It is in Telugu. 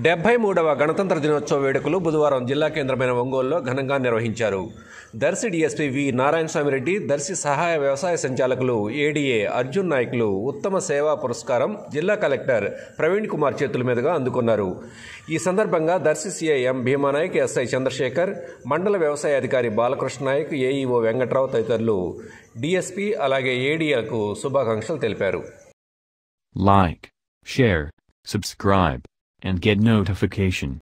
డెబ్బై మూడవ గణతంత్ర దినోత్సవ వేడుకలు బుధవారం జిల్లా కేంద్రమైన ఒంగోలులో ఘనంగా నిర్వహించారు దర్శి డీఎస్పీ వి నారాయణస్వామిరెడ్డి దర్శి సహాయ వ్యవసాయ సంచాలకులు ఏడీఏ అర్జున్ నాయకులు ఉత్తమ సేవా పురస్కారం జిల్లా కలెక్టర్ ప్రవీణ్ కుమార్ చేతుల మీదుగా అందుకున్నారు ఈ సందర్భంగా దర్శి సిఐఎం భీమానాయక్ ఎస్ఐ చంద్రశేఖర్ మండల వ్యవసాయ అధికారి బాలకృష్ణ నాయక్ ఏఈఓ వెంకట్రావు తదితరులు డీఎస్పీ అలాగే ఏడీఏలకు శుభాకాంక్షలు తెలిపారు Like, share, subscribe, and get notification.